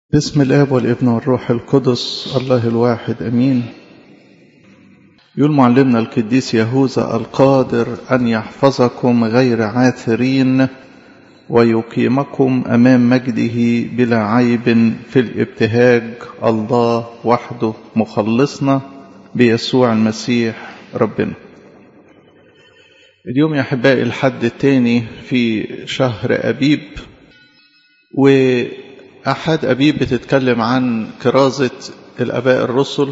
بسم الاب والابن والروح القدس الله الواحد امين يقول معلمنا القديس يهوذا القادر ان يحفظكم غير عاثرين ويقيمكم امام مجده بلا عيب في الابتهاج الله وحده مخلصنا بيسوع المسيح ربنا اليوم يا احبائي الحد الثاني في شهر ابيب وأحد أبيب بتتكلم عن كرازة الأباء الرسل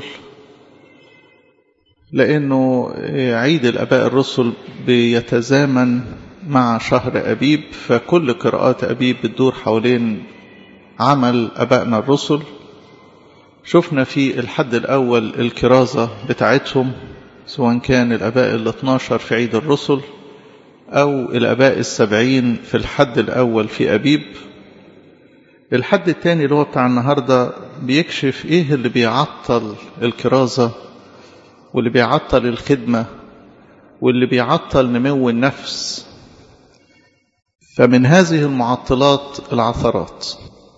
لأنه عيد الأباء الرسل بيتزامن مع شهر أبيب فكل قراءات أبيب بتدور حوالين عمل أبائنا الرسل شفنا في الحد الأول الكرازة بتاعتهم سواء كان الأباء ال 12 في عيد الرسل أو الأباء السبعين في الحد الأول في أبيب الحد الثاني اللي هو بتاع النهاردة بيكشف ايه اللي بيعطل الكرازة واللي بيعطل الخدمة واللي بيعطل نمو النفس فمن هذه المعطلات العثرات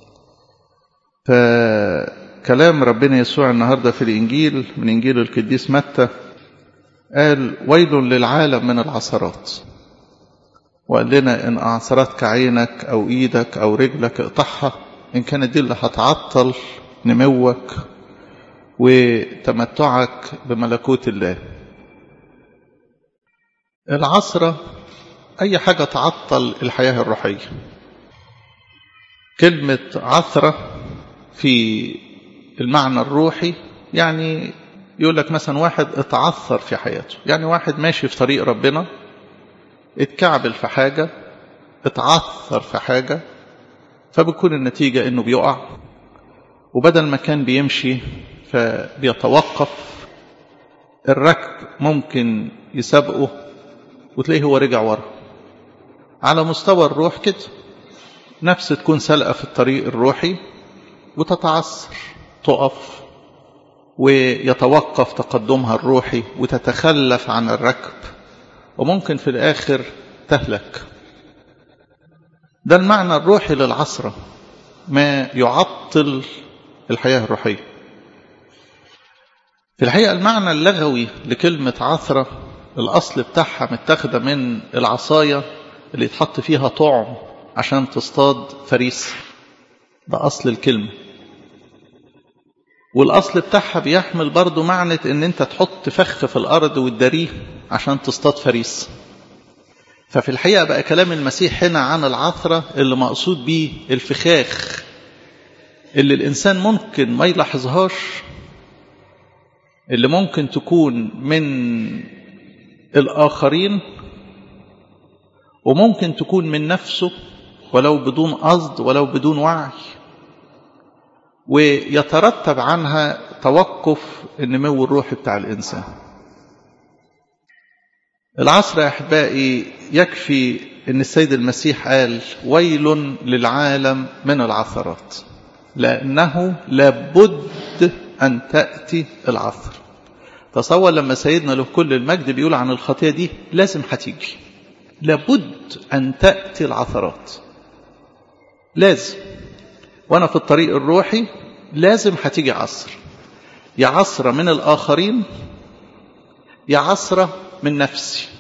فكلام ربنا يسوع النهاردة في الإنجيل من إنجيل القديس متى قال ويل للعالم من العثرات وقال لنا إن أعثرتك عينك أو إيدك أو رجلك اقطعها إن كانت دي اللي هتعطل نموك وتمتعك بملكوت الله العصرة أي حاجة تعطل الحياة الروحية كلمة عثرة في المعنى الروحي يعني يقول لك مثلا واحد اتعثر في حياته يعني واحد ماشي في طريق ربنا اتكعبل في حاجة اتعثر في حاجة فبتكون النتيجة انه بيقع وبدل ما كان بيمشي فبيتوقف الركب ممكن يسابقه وتلاقيه هو رجع ورا على مستوى الروح كده نفس تكون سلقة في الطريق الروحي وتتعثر تقف ويتوقف تقدمها الروحي وتتخلف عن الركب وممكن في الآخر تهلك ده المعنى الروحي للعصرة ما يعطل الحياة الروحية في الحقيقة المعنى اللغوي لكلمة عثرة الأصل بتاعها متاخدة من العصاية اللي يتحط فيها طعم عشان تصطاد فريس ده أصل الكلمة والأصل بتاعها بيحمل برضو معنى ان انت تحط فخ في الأرض وتداريه عشان تصطاد فريس ففي الحقيقة بقى كلام المسيح هنا عن العثرة اللي مقصود بيه الفخاخ اللي الإنسان ممكن ما يلاحظهاش اللي ممكن تكون من الآخرين وممكن تكون من نفسه ولو بدون قصد ولو بدون وعي ويترتب عنها توقف النمو الروحي بتاع الإنسان العصر يا أحبائي يكفي أن السيد المسيح قال ويل للعالم من العثرات لأنه لابد أن تأتي العثر تصور لما سيدنا له كل المجد بيقول عن الخطية دي لازم هتيجي لابد أن تأتي العثرات لازم وأنا في الطريق الروحي لازم هتيجي عصر يا عصرة من الآخرين يا عصرة من نفسي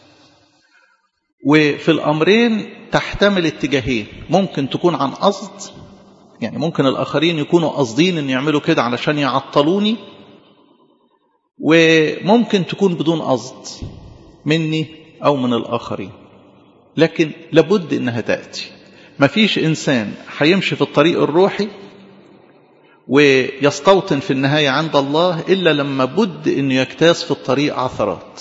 وفي الأمرين تحتمل اتجاهين ممكن تكون عن قصد يعني ممكن الآخرين يكونوا قاصدين أن يعملوا كده علشان يعطلوني وممكن تكون بدون قصد مني أو من الآخرين لكن لابد أنها تأتي مفيش إنسان هيمشي في الطريق الروحي ويستوطن في النهاية عند الله إلا لما بد أنه يجتاز في الطريق عثرات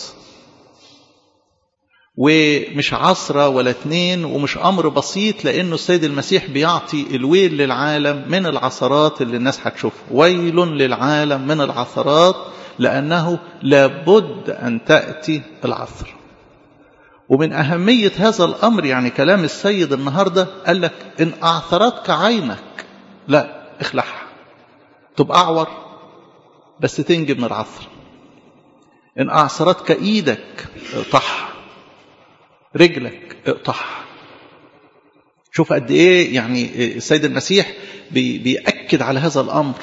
ومش عصرة ولا اتنين ومش أمر بسيط لأنه السيد المسيح بيعطي الويل للعالم من العثرات اللي الناس هتشوفها ويل للعالم من العثرات لأنه لابد أن تأتي العثر ومن أهمية هذا الأمر يعني كلام السيد النهاردة قال لك إن أعثرتك عينك لا اخلعها تبقى أعور بس تنجي من العثر إن أعثرتك إيدك اقطعها رجلك اقطعها شوف قد ايه يعني السيد المسيح بي بيأكد يأكد على هذا الأمر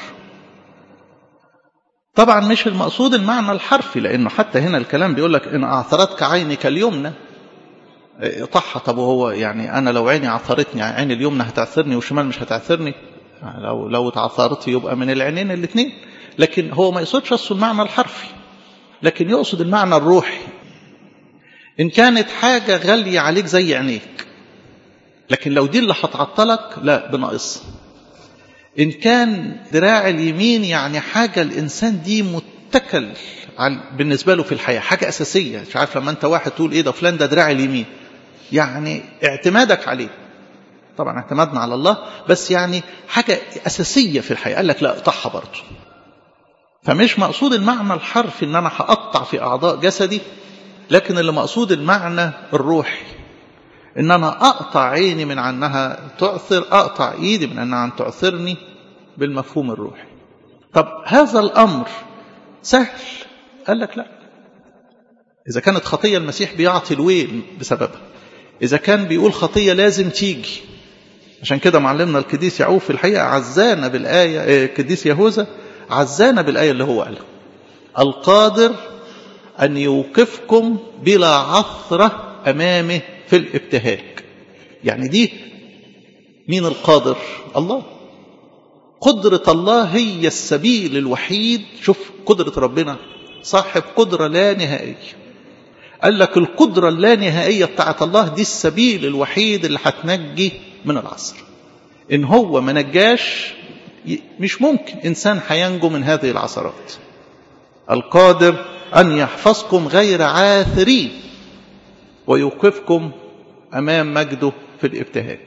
طبعا مش المقصود المعنى الحرفي لأنه حتى هنا الكلام بيقول لك إن أعثرتك عينك اليمنى طح طب وهو يعني أنا لو عيني عثرتني عيني اليمنى هتعثرني والشمال مش هتعثرني لو لو اتعثرت يبقى من العينين الاثنين لكن هو ما يقصدش اصل المعنى الحرفي لكن يقصد المعنى الروحي ان كانت حاجه غاليه عليك زي عينيك لكن لو دي اللي هتعطلك لا بناقص ان كان دراع اليمين يعني حاجه الانسان دي متكل بالنسبه له في الحياه حاجه اساسيه مش عارف لما انت واحد تقول ايه ده فلان ده دراع اليمين يعني اعتمادك عليه طبعا اعتمدنا على الله بس يعني حاجة أساسية في الحياة قال لك لا اقطعها برضه فمش مقصود المعنى الحرفي ان انا هقطع في اعضاء جسدي لكن اللي مقصود المعنى الروحي ان انا اقطع عيني من عنها تعثر اقطع ايدي من انها عن تعثرني بالمفهوم الروحي طب هذا الامر سهل قال لك لا اذا كانت خطيه المسيح بيعطي الويل بسببها اذا كان بيقول خطيه لازم تيجي عشان كده معلمنا القديس يعقوب في الحقيقه عزانا بالايه القديس يهوذا عزانا بالايه اللي هو قالها القادر ان يوقفكم بلا عثره امامه في الابتهاج يعني دي مين القادر الله قدرة الله هي السبيل الوحيد شوف قدرة ربنا صاحب قدرة لا نهائية قال لك القدرة اللانهائية بتاعت الله دي السبيل الوحيد اللي هتنجي من العصر إن هو ما نجاش مش ممكن إنسان هينجو من هذه العثرات القادر أن يحفظكم غير عاثرين ويوقفكم أمام مجده في الابتهاج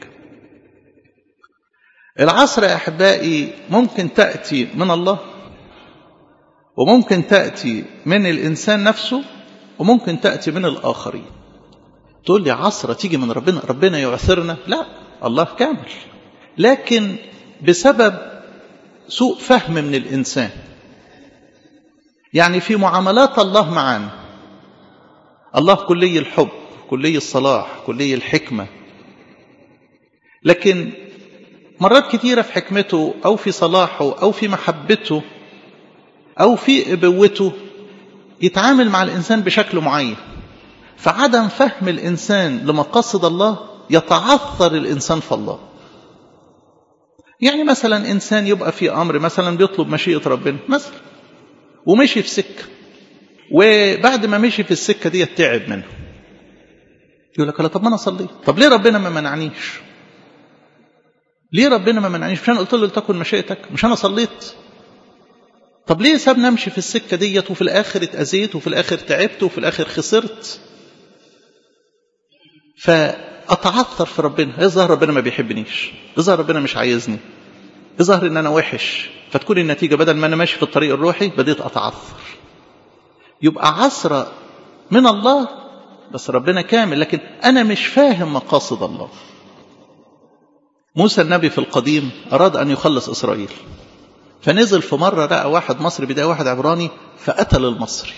العصر يا أحبائي ممكن تأتي من الله وممكن تأتي من الإنسان نفسه وممكن تأتي من الآخرين تقول لي عصرة تيجي من ربنا ربنا يعثرنا لا الله كامل لكن بسبب سوء فهم من الإنسان يعني في معاملات الله معنا الله كلي الحب كلي الصلاح كلي الحكمة لكن مرات كثيرة في حكمته أو في صلاحه أو في محبته أو في إبوته يتعامل مع الإنسان بشكل معين فعدم فهم الإنسان لمقاصد الله يتعثر الإنسان في الله يعني مثلا إنسان يبقى في أمر مثلا بيطلب مشيئة ربنا مثلا ومشي في سكة وبعد ما مشي في السكة دي تعب منه يقول لك طب ما أنا صليت طب ليه ربنا ما منعنيش ليه ربنا ما منعنيش مش أنا قلت له لتكن مشيئتك مش أنا صليت طب ليه سابني امشي في السكه ديت وفي الاخر اتاذيت وفي الاخر تعبت وفي الاخر خسرت فاتعثر في ربنا يظهر ربنا ما بيحبنيش يظهر ربنا مش عايزني يظهر ان انا وحش فتكون النتيجه بدل ما انا ماشي في الطريق الروحي بديت اتعثر يبقى عثره من الله بس ربنا كامل لكن انا مش فاهم مقاصد الله موسى النبي في القديم اراد ان يخلص اسرائيل فنزل في مرة لقى واحد مصري بداية واحد عبراني فقتل المصري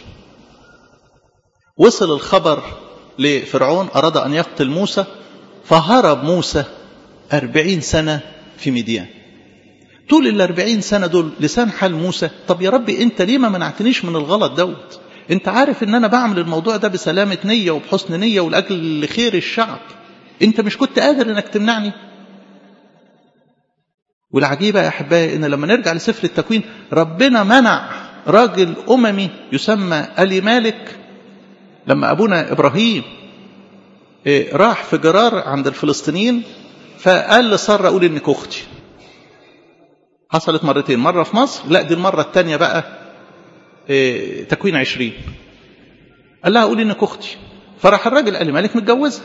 وصل الخبر لفرعون أراد أن يقتل موسى فهرب موسى أربعين سنة في مديان طول الأربعين سنة دول لسان حال موسى طب يا ربي أنت ليه ما منعتنيش من الغلط دوت أنت عارف أن أنا بعمل الموضوع ده بسلامة نية وبحسن نية ولأجل خير الشعب أنت مش كنت قادر أنك تمنعني والعجيبة يا أحبائي إن لما نرجع لسفر التكوين ربنا منع راجل أممي يسمى ألي مالك لما أبونا إبراهيم راح في جرار عند الفلسطينيين فقال لسارة قولي إنك أختي حصلت مرتين مرة في مصر لا دي المرة الثانية بقى تكوين عشرين قال لها قولي إنك أختي فراح الراجل قال لي مالك متجوزها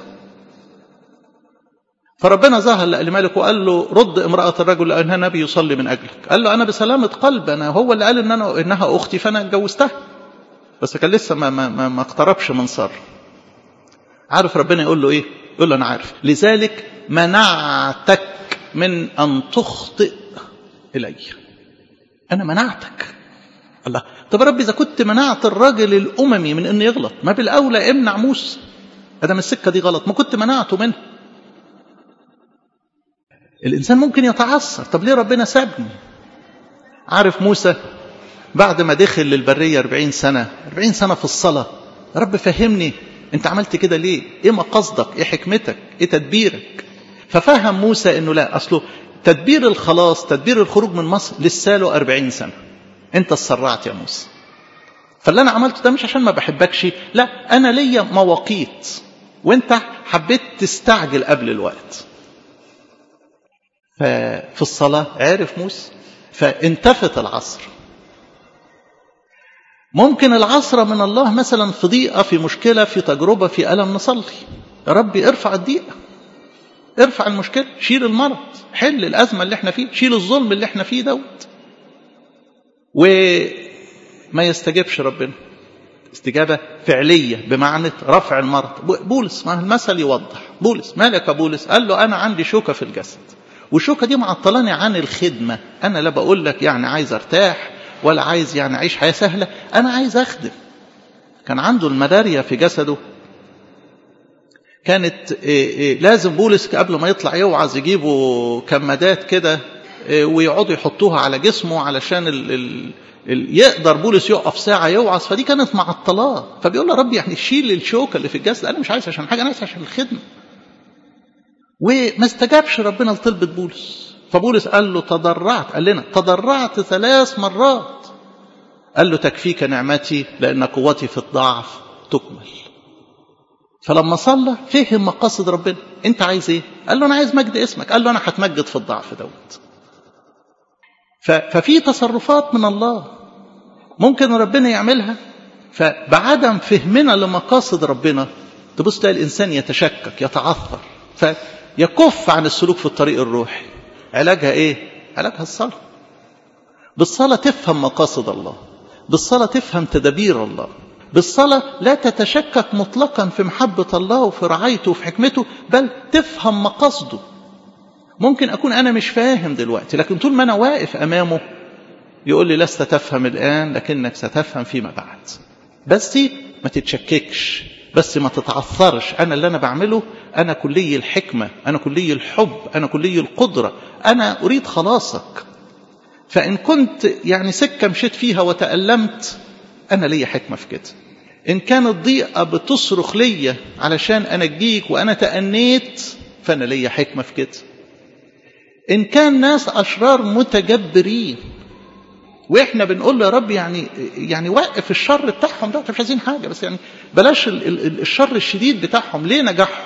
فربنا ظهر لمالك وقال له رد امرأة الرجل لأنها نبي يصلي من أجلك قال له أنا بسلامة قلب أنا هو اللي قال إن أنا إنها أختي فأنا اتجوزتها بس كان لسه ما, ما, ما, ما اقتربش من صار عارف ربنا يقول له إيه يقول له أنا عارف لذلك منعتك من أن تخطئ إلي أنا منعتك الله طب ربي إذا كنت منعت الراجل الأممي من أنه يغلط ما بالأولى امنع موسى أدم السكة دي غلط ما كنت منعته منه الإنسان ممكن يتعثر طب ليه ربنا سابني عارف موسى بعد ما دخل للبرية 40 سنة 40 سنة في الصلاة رب فهمني انت عملت كده ليه ايه مقصدك ايه حكمتك ايه تدبيرك ففهم موسى انه لا اصله تدبير الخلاص تدبير الخروج من مصر لسه له 40 سنة انت اتسرعت يا موسى فاللي انا عملته ده مش عشان ما بحبكش لا انا ليا مواقيت وانت حبيت تستعجل قبل الوقت ففي الصلاة عرف موسى فانتفت العصر ممكن العصر من الله مثلا في ضيقة في مشكلة في تجربة في ألم نصلي يا ربي ارفع الضيقة ارفع المشكلة شيل المرض حل الأزمة اللي احنا فيه شيل الظلم اللي احنا فيه دوت وما يستجبش ربنا استجابة فعلية بمعنى رفع المرض بولس ما المثل يوضح بولس مالك يا بولس قال له أنا عندي شوكة في الجسد والشوكة دي معطلاني عن الخدمة أنا لا بقول لك يعني عايز ارتاح ولا عايز يعني أعيش حياة سهلة أنا عايز أخدم كان عنده الملاريا في جسده كانت لازم بولس قبل ما يطلع يوعظ يجيبوا كمادات كده ويقعدوا يحطوها على جسمه علشان ال ال ال يقدر بولس يقف ساعة يوعظ فدي كانت معطلات فبيقول له ربي يعني شيل الشوكة اللي في الجسد أنا مش عايز عشان حاجة أنا عايز عشان الخدمة وما استجابش ربنا لطلبة بولس فبولس قال له تضرعت قال لنا تضرعت ثلاث مرات قال له تكفيك نعمتي لأن قوتي في الضعف تكمل فلما صلى فهم مقاصد ربنا انت عايز ايه قال له انا عايز مجد اسمك قال له انا هتمجد في الضعف دوت ففي تصرفات من الله ممكن ربنا يعملها فبعدم فهمنا لمقاصد ربنا تبص تلاقي الانسان يتشكك يتعثر فيكف عن السلوك في الطريق الروحي علاجها ايه علاجها الصلاه بالصلاه تفهم مقاصد الله بالصلاه تفهم تدابير الله بالصلاة لا تتشكك مطلقا في محبة الله وفي رعايته وفي حكمته بل تفهم مقاصده ممكن أكون أنا مش فاهم دلوقتي لكن طول ما أنا واقف أمامه يقول لي لست تفهم الآن لكنك ستفهم فيما بعد بس ما تتشككش بس ما تتعثرش أنا اللي أنا بعمله أنا كلي الحكمة أنا كلي الحب أنا كلي القدرة أنا أريد خلاصك فإن كنت يعني سكة مشيت فيها وتألمت أنا ليا حكمة في كده إن كانت ضيقة بتصرخ ليا علشان أنجيك وأنا تأنيت فأنا ليا حكمة في كده إن كان ناس أشرار متجبرين وإحنا بنقول له يا رب يعني يعني وقف الشر بتاعهم ده مش عايزين حاجة بس يعني بلاش الشر الشديد بتاعهم ليه نجحوا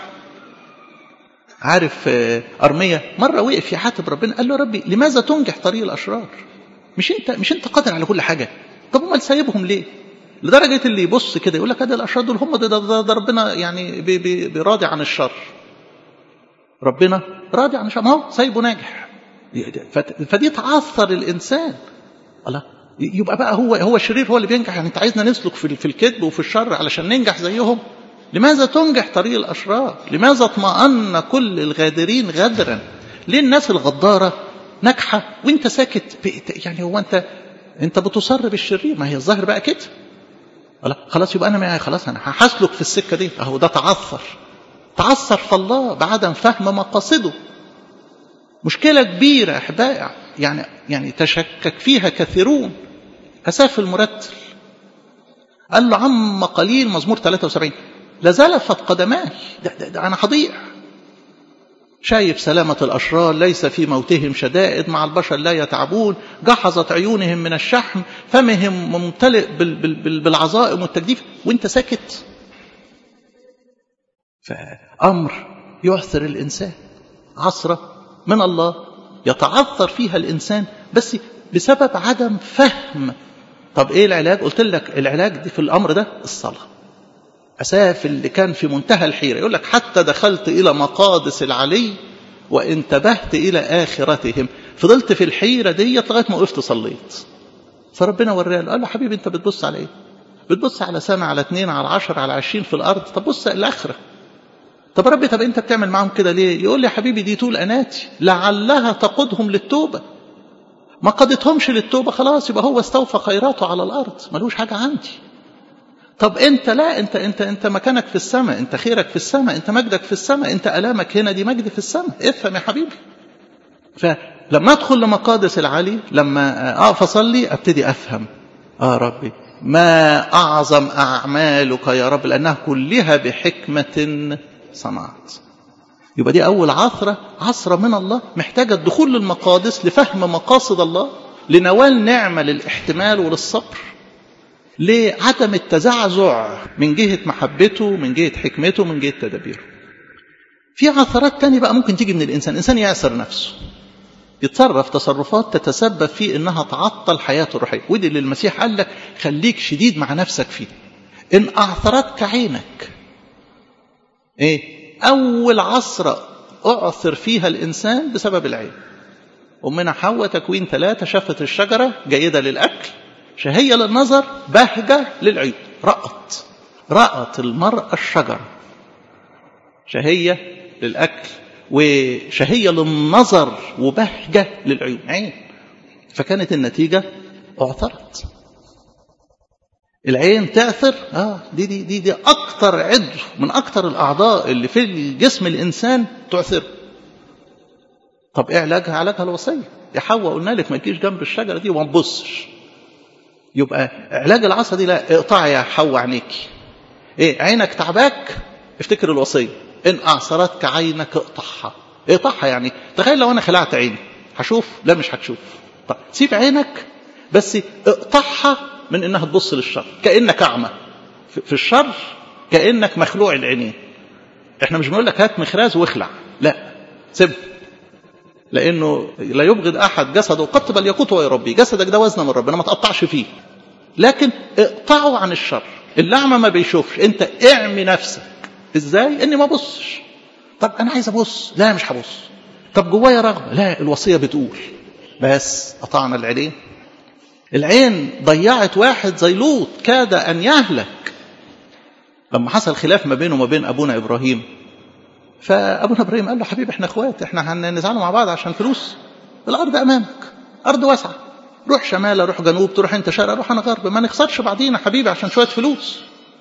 عارف أرمية مرة وقف يحاتب ربنا قال له ربي لماذا تنجح طريق الأشرار مش أنت مش أنت قادر على كل حاجة طب امال سايبهم ليه لدرجة اللي يبص كده يقول لك هذا الأشرار دول هم ده, ده, ده, ده ربنا يعني بي بي بيراضي عن الشر ربنا راضي عن الشر ما هو سايبه ناجح فدي تعثر الإنسان الله يبقى بقى هو هو الشرير هو اللي بينجح يعني انت عايزنا نسلك في في الكذب وفي الشر علشان ننجح زيهم لماذا تنجح طريق الأشرار لماذا اطمأن كل الغادرين غدرا ليه الناس الغدارة ناجحة وانت ساكت يعني هو انت انت بتصر بالشرير ما هي الظاهر بقى كده خلاص يبقى انا معي خلاص انا هسلك في السكه دي اهو ده تعثر تعثر في الله بعدم فهم مقاصده مشكله كبيره يا احبائي يعني يعني تشكك فيها كثيرون اساف المرتل قال له عم قليل مزمور 73 لزلفت قدماي ده, ده, ده انا هضيع شايف سلامة الأشرار ليس في موتهم شدائد مع البشر لا يتعبون جحظت عيونهم من الشحم فمهم ممتلئ بالعظائم والتجديف وانت ساكت فأمر يعثر الإنسان عصرة من الله يتعثر فيها الإنسان بس بسبب عدم فهم طب ايه العلاج قلت لك العلاج دي في الأمر ده الصلاة أساف اللي كان في منتهى الحيرة يقول لك حتى دخلت إلى مقادس العلي وانتبهت إلى آخرتهم فضلت في الحيرة دي لغاية ما وقفت صليت فربنا وراه قال له حبيبي أنت بتبص على إيه بتبص على سنة على اتنين على عشر على عشرين في الأرض طب بص الآخرة طب ربي طب أنت بتعمل معهم كده ليه يقول لي يا حبيبي دي طول أناتي لعلها تقودهم للتوبة ما قادتهمش للتوبة خلاص يبقى هو استوفى خيراته على الأرض ملوش حاجة عندي طب انت لا انت انت انت مكانك في السماء انت خيرك في السماء انت مجدك في السماء انت الامك هنا دي مجد في السماء افهم يا حبيبي فلما ادخل لمقادس العلي لما اقف اصلي ابتدي افهم اه ربي ما اعظم اعمالك يا رب لانها كلها بحكمه صنعت يبقى دي اول عثره عثره من الله محتاجه الدخول للمقادس لفهم مقاصد الله لنوال نعمه للاحتمال وللصبر لعدم التزعزع من جهه محبته من جهه حكمته من جهه تدابيره في عثرات تانية بقى ممكن تيجي من الإنسان إنسان يعسر نفسه يتصرف تصرفات تتسبب في إنها تعطل حياته الروحية ودي اللي المسيح قال لك خليك شديد مع نفسك فيه إن أعثرتك عينك إيه أول عصرة أعثر فيها الإنسان بسبب العين أمنا حواء تكوين ثلاثة شافت الشجرة جيدة للأكل شهية للنظر بهجة للعيون رأت رأت المرأة الشجرة شهية للأكل وشهية للنظر وبهجة للعيون عين فكانت النتيجة اعثرت العين تعثر اه دي دي دي دي اكتر عضو من اكتر الاعضاء اللي في الجسم الانسان تعثر طب ايه علاجها علاجها الوصيه يا حواء قلنا لك ما تجيش جنب الشجره دي وما تبصش يبقى علاج العصا دي لا اقطعي يا حواء عينيكي ايه عينك تعباك افتكر الوصيه ان اعصرتك عينك اقطعها اقطعها يعني تخيل لو انا خلعت عيني هشوف لا مش هتشوف طب سيب عينك بس اقطعها من انها تبص للشر كانك اعمى في الشر كانك مخلوع العينين احنا مش بنقول لك هات مخراز واخلع لا سيبه لانه لا يبغض احد جسده قط بل يقوته ويربيه جسدك ده وزنه من ربنا ما تقطعش فيه لكن اقطعه عن الشر الاعمى ما بيشوفش انت اعمي نفسك ازاي اني ما ابصش طب انا عايز ابص لا مش هبص طب جوايا رغبه لا الوصيه بتقول بس قطعنا العينين العين ضيعت واحد زي لوط كاد ان يهلك لما حصل خلاف ما بينه وما بين ابونا ابراهيم فابونا ابراهيم قال له حبيبي احنا اخوات احنا هنزعلوا مع بعض عشان فلوس الارض امامك ارض واسعه روح شمال روح جنوب تروح انت شرق روح انا غرب ما نخسرش بعضينا حبيبي عشان شويه فلوس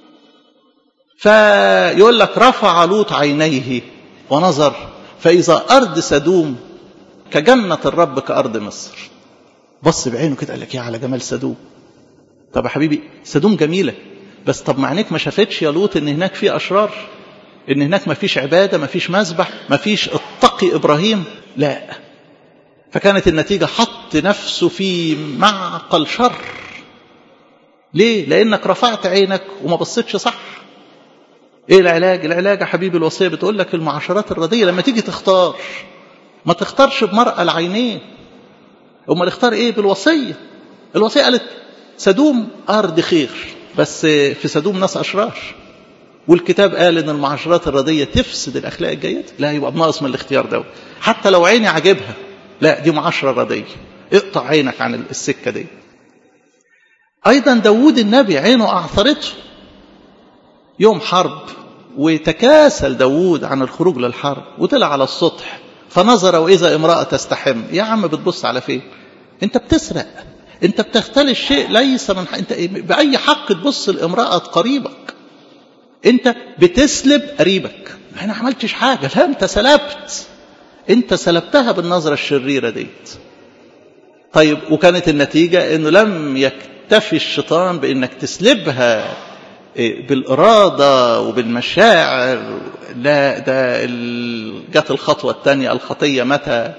فيقول لك رفع لوط عينيه ونظر فإذا أرض سدوم كجنة الرب كأرض مصر بص بعينه كده قال لك يا على جمال سدوم طب يا حبيبي سدوم جميلة بس طب ما عينيك ما شافتش يا لوط ان هناك في أشرار ان هناك ما فيش عبادة ما فيش مذبح ما فيش اتقي إبراهيم لا فكانت النتيجة حط نفسه في معقل شر ليه لأنك رفعت عينك وما بصيتش صح ايه العلاج العلاج يا حبيبي الوصيه بتقول لك المعاشرات الرديه لما تيجي تختار ما تختارش بمرأة العينين امال اختار ايه بالوصيه الوصيه قالت سدوم ارض خير بس في سدوم ناس اشرار والكتاب قال ان المعاشرات الرديه تفسد الاخلاق الجيده لا يبقى بناقص من الاختيار ده حتى لو عيني عاجبها لا دي معاشره رديه اقطع عينك عن السكه دي ايضا داوود النبي عينه اعثرته يوم حرب وتكاسل داوود عن الخروج للحرب وطلع على السطح فنظر وإذا امرأة تستحم يا عم بتبص على فين انت بتسرق انت بتختل الشيء ليس من حق. انت بأي حق تبص لامرأة قريبك انت بتسلب قريبك انا عملتش حاجة لا انت سلبت انت سلبتها بالنظرة الشريرة ديت طيب وكانت النتيجة انه لم يكتفي الشيطان بانك تسلبها بالإرادة وبالمشاعر لا ده جت الخطوة الثانية الخطية متى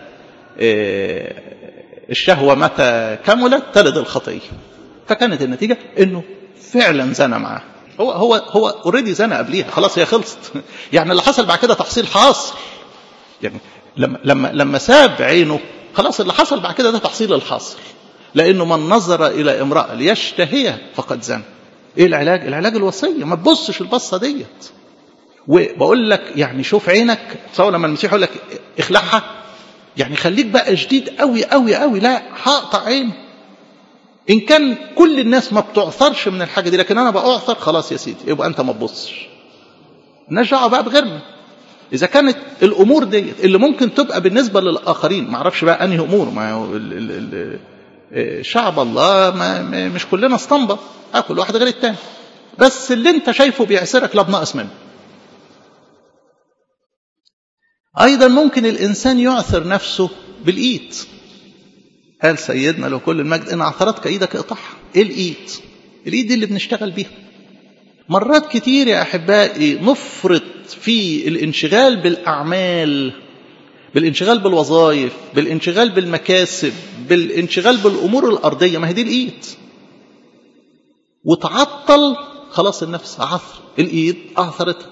الشهوة متى كملت تلد الخطية فكانت النتيجة انه فعلا زنى معاه هو هو هو اوريدي زنى قبليها خلاص هي خلصت يعني اللي حصل بعد كده تحصيل حاصل يعني لما لما لما ساب عينه خلاص اللي حصل بعد كده ده تحصيل الحاصل لانه من نظر الى امراه ليشتهيها فقد زنى ايه العلاج العلاج الوصيه ما تبصش البصه ديت وبقول لك يعني شوف عينك تصور لما المسيح يقول لك اخلعها يعني خليك بقى شديد قوي قوي قوي لا هقطع عين ان كان كل الناس ما بتعثرش من الحاجه دي لكن انا بعثر خلاص يا سيدي يبقى انت ما تبصش نرجع بقى بغيرنا اذا كانت الامور ديت اللي ممكن تبقى بالنسبه للاخرين ما اعرفش بقى انهي امور ما هو شعب الله ما مش كلنا اسطمبة كل واحد غير التاني بس اللي انت شايفه بيعسرك لا بنقص منه ايضا ممكن الانسان يعثر نفسه بالايد قال سيدنا لو كل المجد ان عثرتك ايدك اقطعها ايه الايد الايد دي اللي بنشتغل بيها مرات كتير يا احبائي نفرط في الانشغال بالاعمال بالانشغال بالوظائف بالانشغال بالمكاسب بالانشغال بالامور الارضيه ما هي دي الايد وتعطل خلاص النفس عثر الايد اعثرتك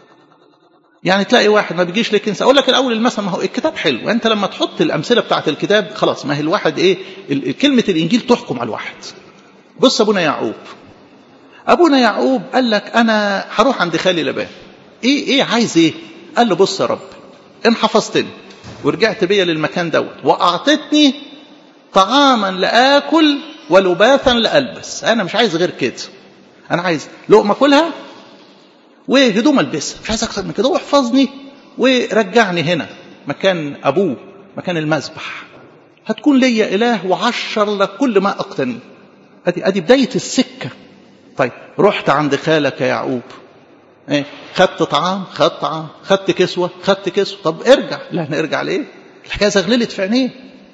يعني تلاقي واحد ما بيجيش لكنسة اقول لك الاول المثل ما هو الكتاب حلو انت لما تحط الامثله بتاعت الكتاب خلاص ما هي الواحد ايه كلمه الانجيل تحكم على الواحد بص ابونا يعقوب ابونا يعقوب قال لك انا هروح عند خالي لبان ايه ايه عايز ايه قال له بص يا رب ان حفظتني ورجعت بيا للمكان دوت واعطتني طعاما لاكل ولباثا لالبس انا مش عايز غير كده انا عايز لقمه كلها وهدوم البسها مش عايز اكتر من كده واحفظني ورجعني هنا مكان ابوه مكان المذبح هتكون ليا اله وعشر لك كل ما اقتني ادي ادي بدايه السكه طيب رحت عند خالك يا يعقوب ايه خدت طعام خدت طعام خدت كسوه خدت كسوه طب ارجع لا نرجع ليه الحكايه زغللت في عينيه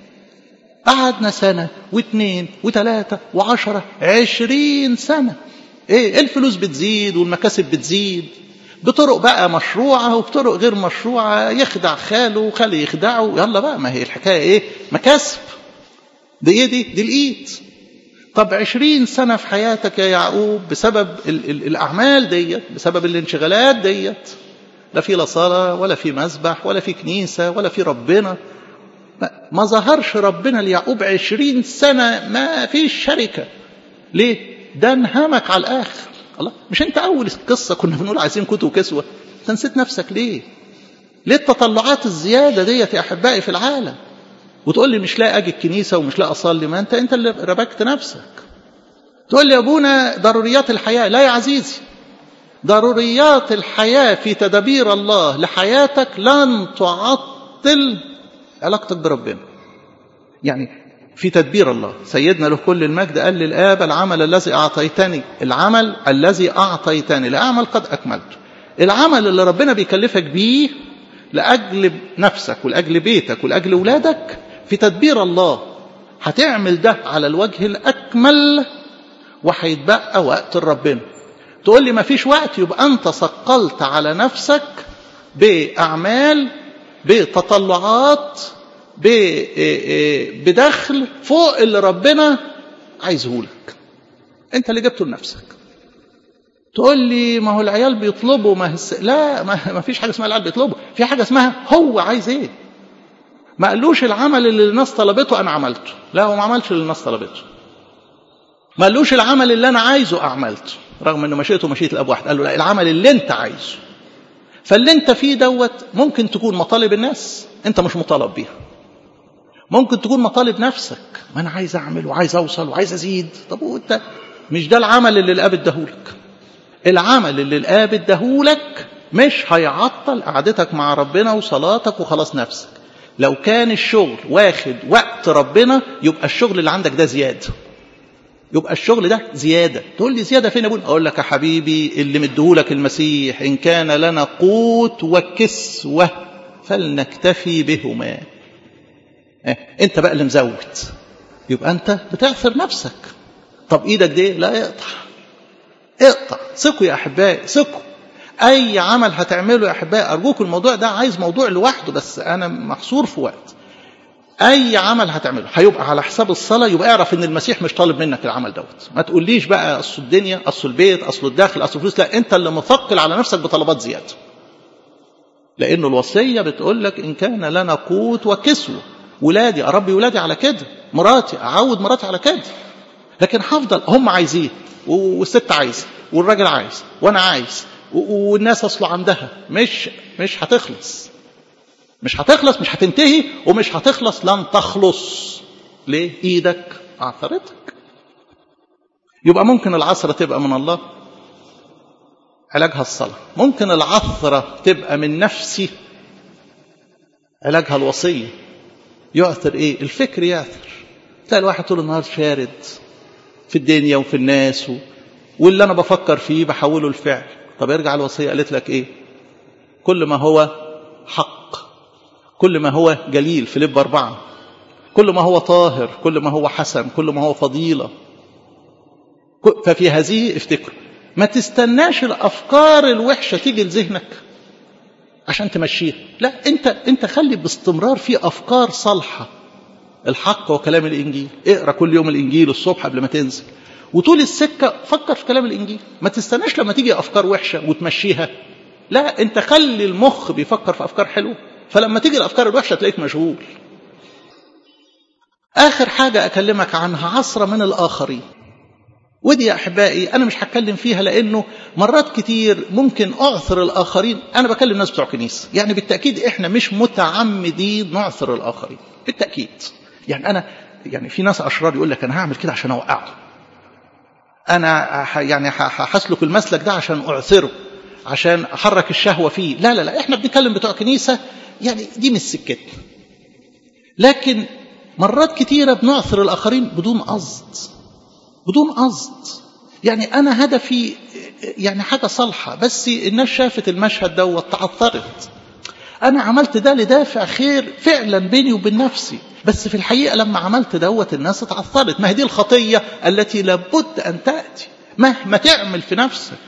قعدنا سنه واثنين وثلاثه وعشره عشرين سنه ايه الفلوس بتزيد والمكاسب بتزيد بطرق بقى مشروعة وبطرق غير مشروعة يخدع خاله وخاله يخدعه يلا بقى ما هي الحكاية ايه مكاسب دي ايه دي دي الايد طب عشرين سنة في حياتك يا يعقوب بسبب ال ال الأعمال ديت بسبب الانشغالات ديت لا في لا صلاة ولا في مسبح ولا في كنيسة ولا في ربنا ما, ما ظهرش ربنا ليعقوب عشرين سنة ما فيش شركة ليه ده انهمك على الاخر الله مش انت اول قصه كنا بنقول عايزين كتب وكسوه انت نسيت نفسك ليه ليه التطلعات الزياده ديت يا احبائي في العالم وتقول لي مش لاقي اجي الكنيسه ومش لاقي اصلي ما انت انت اللي ربكت نفسك تقول لي يا ابونا ضروريات الحياه لا يا عزيزي ضروريات الحياه في تدابير الله لحياتك لن تعطل علاقتك بربنا يعني في تدبير الله سيدنا له كل المجد قال للآب العمل الذي أعطيتني العمل الذي أعطيتني لأعمل قد أكملته العمل اللي ربنا بيكلفك بيه لأجل نفسك ولأجل بيتك ولأجل ولادك في تدبير الله هتعمل ده على الوجه الأكمل وهيتبقى وقت ربنا تقول لي ما فيش وقت يبقى أنت ثقلت على نفسك بأعمال بتطلعات بدخل فوق اللي ربنا عايزه لك انت اللي جبته لنفسك تقول لي ما هو العيال بيطلبوا ما هس... لا ما فيش حاجه اسمها العيال بيطلبوا في حاجه اسمها هو عايز ايه ما قالوش العمل اللي الناس طلبته انا عملته لا هو ما عملش اللي الناس طلبته ما قالوش العمل اللي انا عايزه اعملته رغم انه مشيته مشيئه الاب واحد قال له لا العمل اللي انت عايزه فاللي انت فيه دوت ممكن تكون مطالب الناس انت مش مطالب بيها ممكن تكون مطالب نفسك ما انا عايز اعمل وعايز اوصل وعايز ازيد طب وانت مش ده العمل اللي الاب اداهولك العمل اللي الاب اداهولك مش هيعطل قعدتك مع ربنا وصلاتك وخلاص نفسك لو كان الشغل واخد وقت ربنا يبقى الشغل اللي عندك ده زياده يبقى الشغل ده زياده تقول لي زياده فين ابونا اقول لك يا حبيبي اللي مديهولك المسيح ان كان لنا قوت وكسوه فلنكتفي بهما انت بقى اللي مزود يبقى انت بتعثر نفسك طب ايدك دي لا اقطع اقطع ثقوا يا احبائي ثقوا اي عمل هتعمله يا احبائي ارجوك الموضوع ده عايز موضوع لوحده بس انا محصور في وقت اي عمل هتعمله هيبقى على حساب الصلاه يبقى اعرف ان المسيح مش طالب منك العمل دوت ما تقوليش بقى اصل الدنيا اصل البيت اصل الدخل اصل الفلوس لا انت اللي مثقل على نفسك بطلبات زياده لانه الوصيه بتقول لك ان كان لنا قوت وكسوه ولادي اربي ولادي على كده مراتي اعود مراتي على كده لكن هفضل هم عايزين والست عايزه والراجل عايز وانا عايز والناس اصله عندها مش مش هتخلص مش هتخلص مش هتنتهي ومش هتخلص لن تخلص ليه ايدك عثرتك يبقى ممكن العثرة تبقى من الله علاجها الصلاة ممكن العثرة تبقى من نفسي علاجها الوصية يؤثر ايه الفكر يأثر تلاقي الواحد طول النهار شارد في الدنيا وفي الناس و... واللي انا بفكر فيه بحوله لفعل طب ارجع الوصية قالت لك ايه كل ما هو حق كل ما هو جليل في لب أربعة كل ما هو طاهر كل ما هو حسن كل ما هو فضيلة ففي هذه افتكروا ما تستناش الأفكار الوحشة تيجي لذهنك عشان تمشيها لا انت انت خلي باستمرار في افكار صالحه الحق وكلام الانجيل اقرا كل يوم الانجيل الصبح قبل ما تنزل وطول السكه فكر في كلام الانجيل ما تستناش لما تيجي افكار وحشه وتمشيها لا انت خلي المخ بيفكر في افكار حلوه فلما تيجي الافكار الوحشه تلاقيك مشغول اخر حاجه اكلمك عنها عصره من الاخرين ودي يا احبائي انا مش هتكلم فيها لانه مرات كتير ممكن اعثر الاخرين انا بكلم ناس بتوع كنيسه يعني بالتاكيد احنا مش متعمدين نعثر الاخرين بالتاكيد يعني انا يعني في ناس اشرار يقول لك انا هعمل كده عشان اوقعه انا يعني هسلك المسلك ده عشان اعثره عشان احرك الشهوه فيه لا لا لا احنا بنتكلم بتوع كنيسه يعني دي مش سكتنا لكن مرات كتيره بنعثر الاخرين بدون قصد بدون قصد يعني انا هدفي يعني حاجه صالحه بس الناس شافت المشهد دوت تعثرت انا عملت ده لدافع خير فعلا بيني وبين نفسي بس في الحقيقه لما عملت دوت الناس اتعثرت ما هي دي الخطيه التي لابد ان تاتي مهما تعمل في نفسك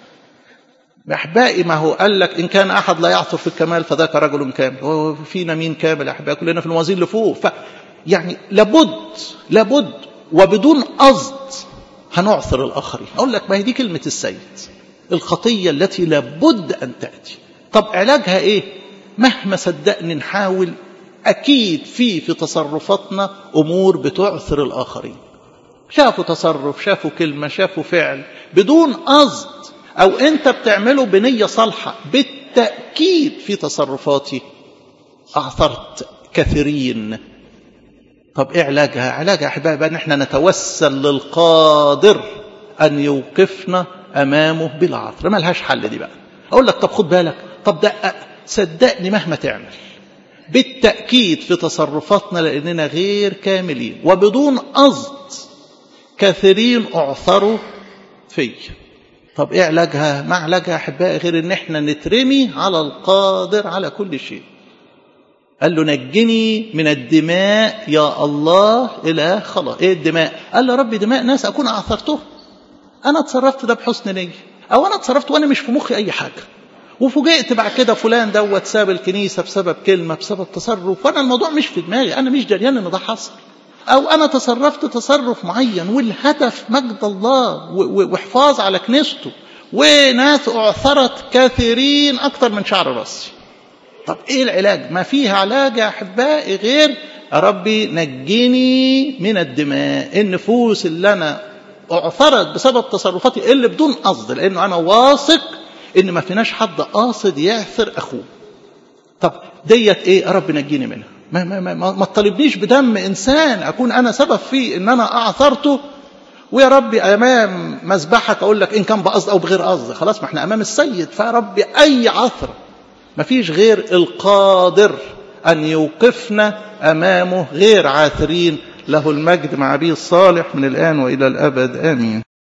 احبائي ما هو قال لك ان كان احد لا يعثر في الكمال فذاك رجل كامل وفينا مين كامل احبائي كلنا في الموازين اللي فوق ف يعني لابد لابد وبدون قصد هنعثر الآخرين أقول لك ما هي دي كلمة السيد الخطية التي لابد أن تأتي طب علاجها إيه مهما صدقني نحاول أكيد في في تصرفاتنا أمور بتعثر الآخرين شافوا تصرف شافوا كلمة شافوا فعل بدون قصد أو أنت بتعمله بنية صالحة بالتأكيد في تصرفاتي أعثرت كثيرين طب ايه علاجها علاجها احبائي بقى ان احنا نتوسل للقادر ان يوقفنا امامه بالعثر ما لهاش حل دي بقى اقول لك طب خد بالك طب دقق صدقني مهما تعمل بالتاكيد في تصرفاتنا لاننا غير كاملين وبدون قصد كثيرين اعثروا في طب ايه علاجها ما علاجها احبائي غير ان احنا نترمي على القادر على كل شيء قال له نجني من الدماء يا الله إلى خلاص إيه الدماء قال له ربي دماء ناس أكون أعثرته أنا اتصرفت ده بحسن نية أو أنا اتصرفت وأنا مش في مخي أي حاجة وفوجئت بعد كده فلان دوت ساب الكنيسة بسبب كلمة بسبب تصرف وأنا الموضوع مش في دماغي أنا مش دريان إن ده حصل أو أنا تصرفت تصرف معين والهدف مجد الله وحفاظ على كنيسته وناس أعثرت كثيرين أكثر من شعر راسي طب ايه العلاج ما فيها علاج يا احبائي غير ربي نجني من الدماء النفوس اللي انا اعثرت بسبب تصرفاتي اللي بدون قصد لانه انا واثق ان ما فيناش حد قاصد يعثر اخوه طب ديت ايه يا رب نجيني منها ما ما ما, ما تطالبنيش بدم انسان اكون انا سبب فيه ان انا اعثرته ويا ربي امام مذبحك اقول لك ان كان بقصد او بغير قصد خلاص ما احنا امام السيد فيا ربي اي عثره مفيش غير القادر أن يوقفنا أمامه غير عاثرين له المجد مع أبيه الصالح من الآن وإلى الأبد آمين